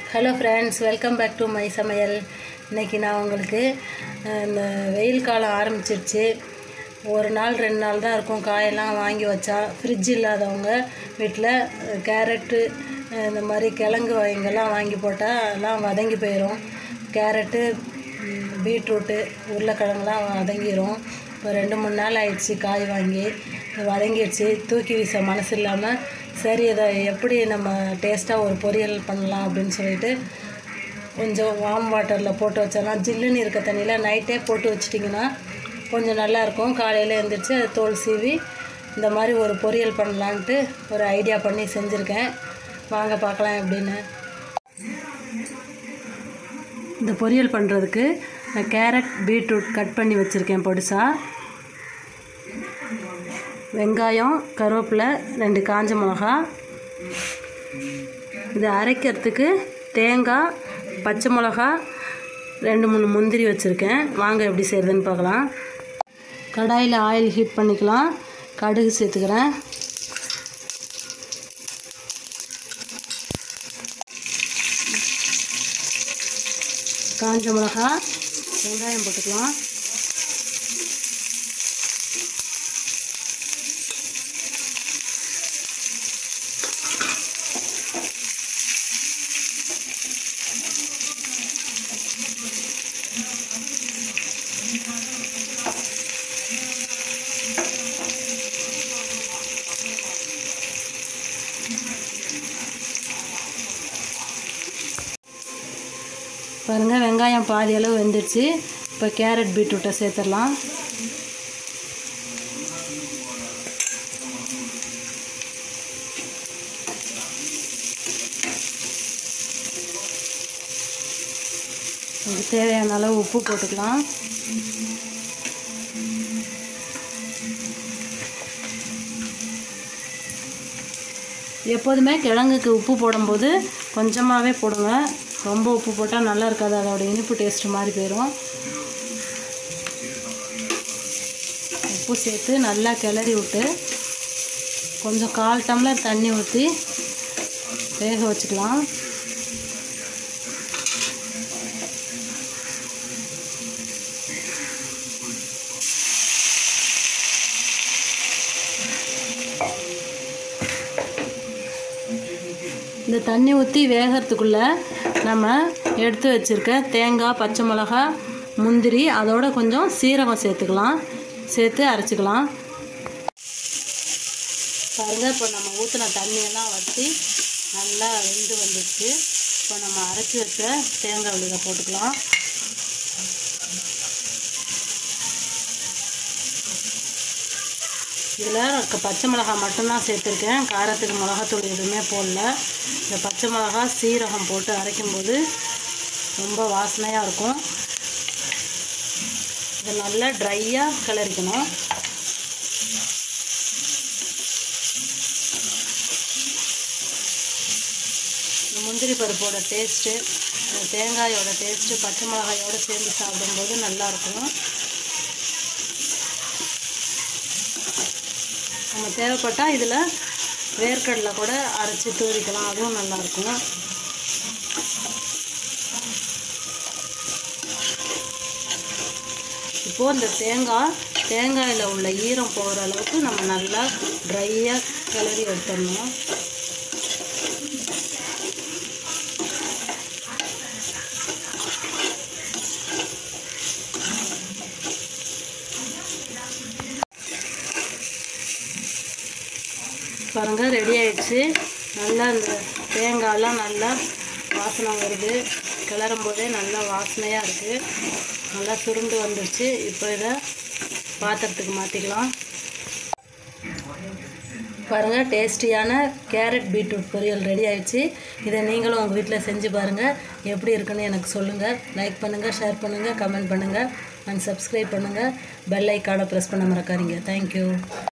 hello friends welcome back to my சமையல் இன்றைக்கி நான் உங்களுக்கு அஹ், இந்த வெயில் காலம் ஆரம்பிச்சிருச்சு ஒரு நாள் ரெண்டு நாள் தான் இருக்கும் காயெல்லாம் வாங்கி வச்சா ஃப்ரிட்ஜ் இல்லாதவங்க வீட்டில் கேரட்டு அஹ், இந்த மாதிரி கிழங்கு வகைங்கெல்லாம் வாங்கி போட்டால் எல்லாம் வதங்கி போயிடும் கேரட்டு ம், பீட்ரூட்டு உருளைக்கிழங்குலாம் வதங்கிரும் இப்போ ரெண்டு மூணு நாள் ஆயிடுச்சு காய் வாங்கி வதங்கிடுச்சு தூக்கி வீச மனசு இல்லாமல் சரி இதை எப்படி நம்ம டேஸ்ட்டாக ஒரு பொரியல் பண்ணலாம் அப்படின்னு சொல்லிட்டு கொஞ்சம் வார்ம் வாட்டரில் போட்டு வச்சோன்னா ஜில்லுன்னு இருக்க தண்ணியில் நைட்டே போட்டு வச்சிட்டிங்கன்னா கொஞ்சம் நல்லாயிருக்கும் காலையில் எழுந்திரிச்சு அதை தோல் சீவி இந்த மாதிரி ஒரு பொரியல் பண்ணலான்ட்டு ஒரு ஐடியா பண்ணி செஞ்சுருக்கேன் வாங்க பார்க்கலாம் எப்படின்னு இந்த பொரியல் பண்ணுறதுக்கு நான் கேரட் பீட்ரூட் கட் பண்ணி வச்சுருக்கேன் பொடிசாக வெங்காயம் கருவேப்பிலை ரெண்டு காஞ்ச மிளகா இது அரைக்கிறதுக்கு தேங்காய் பச்சை மிளகா ரெண்டு மூணு முந்திரி வச்சுருக்கேன் வாங்க எப்படி செய்கிறதுன்னு பார்க்கலாம் கடாயில் ஆயில் ஹீட் பண்ணிக்கலாம் கடுகு சேர்த்துக்கிறேன் காஞ்ச மிளகா வெங்காயம் போட்டுக்கலாம் பாருங்கள் வெங்காயம் பாதி அளவு வெந்துடுச்சு இப்போ கேரட் பீட்ரூட்டை சேர்த்துடலாம் இதுக்கு தேவையான அளவு உப்பு போட்டுக்கலாம் எப்போதுமே கிழங்குக்கு உப்பு போடும்போது கொஞ்சமாகவே போடுங்க ரொம்ப உப்பு போட்டால் நல்லா இருக்காது அதோட இனிப்பு டேஸ்ட்டு மாதிரி போயிடும் உப்பு சேர்த்து நல்லா கிளறி விட்டு கொஞ்சம் கால் டம்ளர் தண்ணி ஊற்றி வேக வச்சுக்கலாம் இந்த தண்ணி ஊற்றி வேகிறதுக்குள்ளே நம்ம எடுத்து வச்சுருக்க தேங்காய் பச்சை மிளகா முந்திரி அதோட கொஞ்சம் சீரகம் சேர்த்துக்கலாம் சேர்த்து அரைச்சிக்கலாம் பாருங்கள் இப்போ நம்ம ஊற்றின தண்ணியெல்லாம் வற்றி நல்லா வெந்து வந்துடுச்சு இப்போ நம்ம அரைச்சி வச்ச தேங்காய் விழுத போட்டுக்கலாம் இதில் பச்சை மிளகா மட்டும்தான் சேர்த்துருக்கேன் காரத்துக்கு மிளகாத்தூள் எதுவுமே போடல இந்த பச்சை மிளகா சீரகம் போட்டு அரைக்கும்போது ரொம்ப வாசனையாக இருக்கும் இதை நல்லா ட்ரையாக கிளறிக்கணும் இந்த முந்திரி பருப்போட டேஸ்ட்டு தேங்காயோட டேஸ்ட்டு பச்சை மிளகாயோடு சேர்ந்து சாப்பிடும்போது நல்லாயிருக்கும் நம்ம தேவைப்பட்டால் இதில் வேர்க்கடலை கூட அரைச்சி தூவிக்கலாம் அதுவும் நல்லாயிருக்கும் இப்போது இந்த தேங்காய் தேங்காயில் உள்ள ஈரம் போகிற அளவுக்கு நம்ம நல்லா ட்ரையாக கிளறி எடுத்துடணும் பாருங்கள் ரெடி ஆயிடுச்சு நல்லா இந்த தேங்காயெல்லாம் நல்லா வாசனை வருது கிளறும் போதே நல்லா வாசனையாக இருக்குது நல்லா சுருண்டு வந்துடுச்சு இப்போ இதை பாத்திரத்துக்கு மாற்றிக்கலாம் பாருங்கள் டேஸ்டியான கேரட் பீட்ரூட் பொரியல் ரெடி ஆயிடுச்சு இதை நீங்களும் உங்கள் வீட்டில் செஞ்சு பாருங்கள் எப்படி இருக்குன்னு எனக்கு சொல்லுங்கள் லைக் பண்ணுங்கள் ஷேர் பண்ணுங்கள் கமெண்ட் பண்ணுங்கள் அண்ட் சப்ஸ்கிரைப் பண்ணுங்கள் பெல் ஐக்கானை ப்ரெஸ் பண்ண மறக்காதீங்க தேங்க்யூ